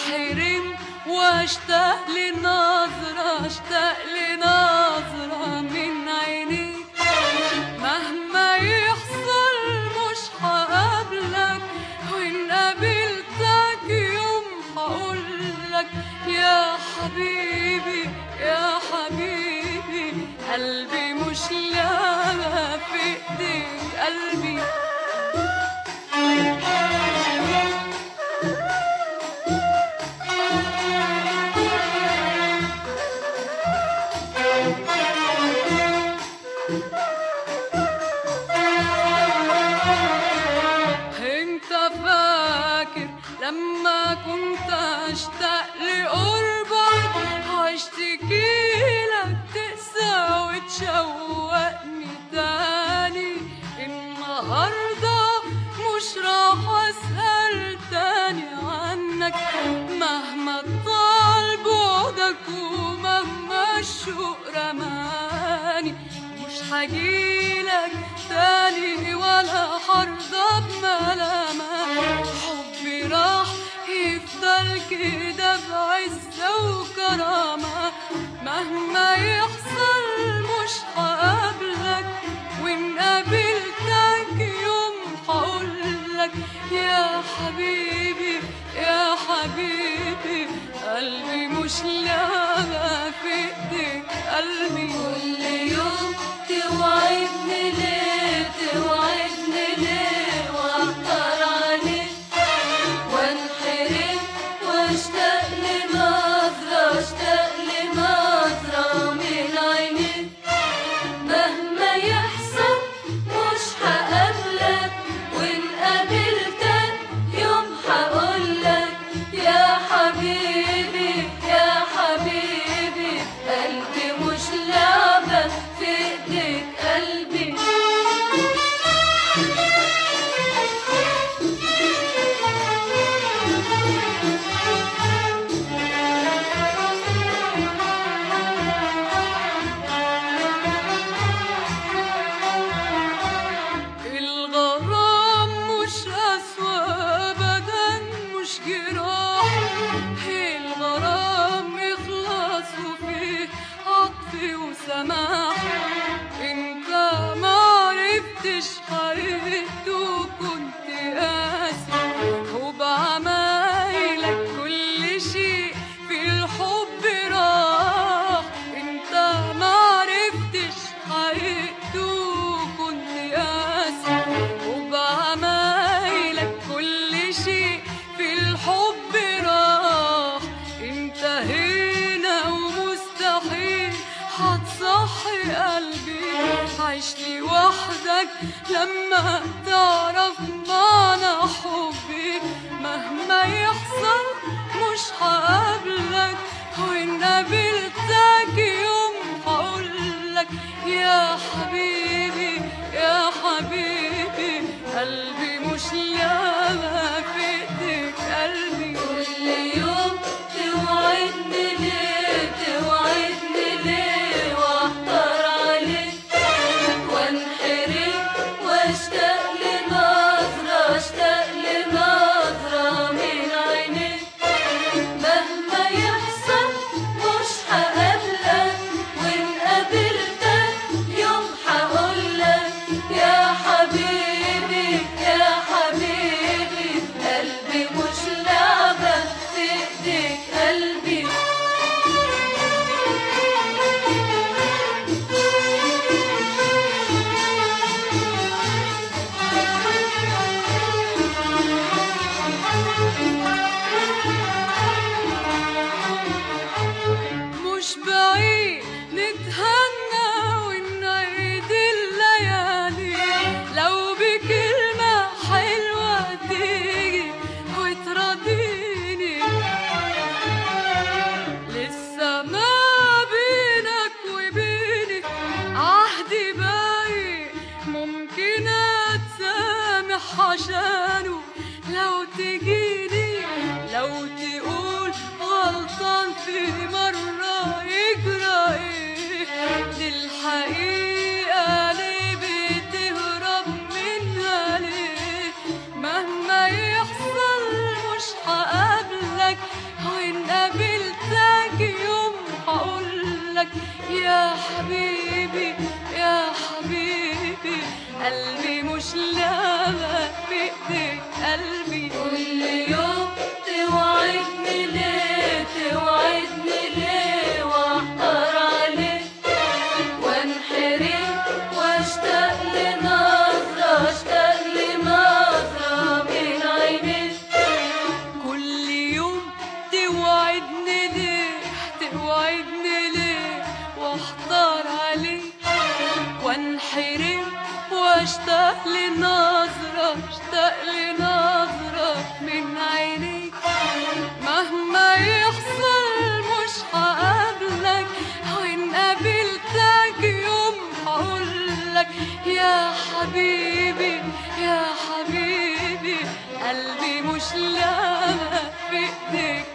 وانحرم واشتاق لنظرة اشتاق لنظرة من عينيك مهما يحصل مش هقابلك وإن قابلتك يوم هقولك يا حبيبي يا حبيبي قلبي مش لاقى في ايديك قلبي انت فاكر لما كنت اشتاق لقربك هشتكي لك تقسى وتشوقني تاني النهارده مش راح اسال تاني عنك مهما طال بعدك ومهما الشوق رماني مش هجيلك تاني ولا هرضى بملامك حبي راح يفضل كده بعزة وكرامة مهما يحصل مش هقابلك وإن قابلتك يوم هقولك يا حبيبي يا حبيبي قلبي مش لاقى في ايديك قلبي كل يوم توعدني ليه توعدني ليه واختار عليك وانحرم واشتاق لنظرة اشتاق لنظرة من عينيك مهما يحصل مش هقابلك وان قابلتك يوم هقولك يا حبيبي يا حبيبي قلبي مش لعبة في ايديك قلبي الغرام مش أسوأ أبدا مش جراح الغرام إخلاص وفيه عطف وسماح انت ما عرفتش حقيقته وكنت قاسي وبعمايلك كل شيء في الحب راح انت ما عرفتش حقيقته وكنت قاسي وبعمايلك كل شيء في الحب راح انتهينا ومستحيل هتصحي قلبي عيش لي وحدك لما تعرف معنى حبي مهما يحصل مش هقابلك وإن قابلتك يوم هقولك يا حبيبي يا حبيبي قلبي مش لاقى في ايديك قلبي كل يوم توعدني ليه توعدني ليه واحتار عليك وانحرم واشتاق لنظرة اشتاق لنظرة من عينيك مهما يحصل مش هقابلك وان قابلتك يوم هقولك يا حبيبي يا حبيبي قلبي مش لعبة في ايديك قلبي مش بعيد نتهنى ونعيد الليالي لو بكلمة حلوة تيجي وتراضيني لسه ما بينك وبيني عهدي باقي ممكن اتسامح عشانه لو تجيني لو تقول غلطان في مرة يجرى ايه دي الحقيقة ليه بتهرب منها ليه مهما يحصل مش هقابلك يا حبيبي يا حبيبي قلبي مش لامك بإيديك قلبي كل يوم توعدني ليه توعدني ليه واحضر عليك وانحرم واشتاق لنظرة اشتاق لنظرة من عينيك كل يوم توعدني ليه توعدني ليه واحضر عليك وانحرم واشتاق لنظرة اشتاق لنظرة من عينيك مهما يحصل مش هقابلك وإن قابلتك يوم هقولك يا حبيبي يا حبيبي قلبي مش لامك في ايديك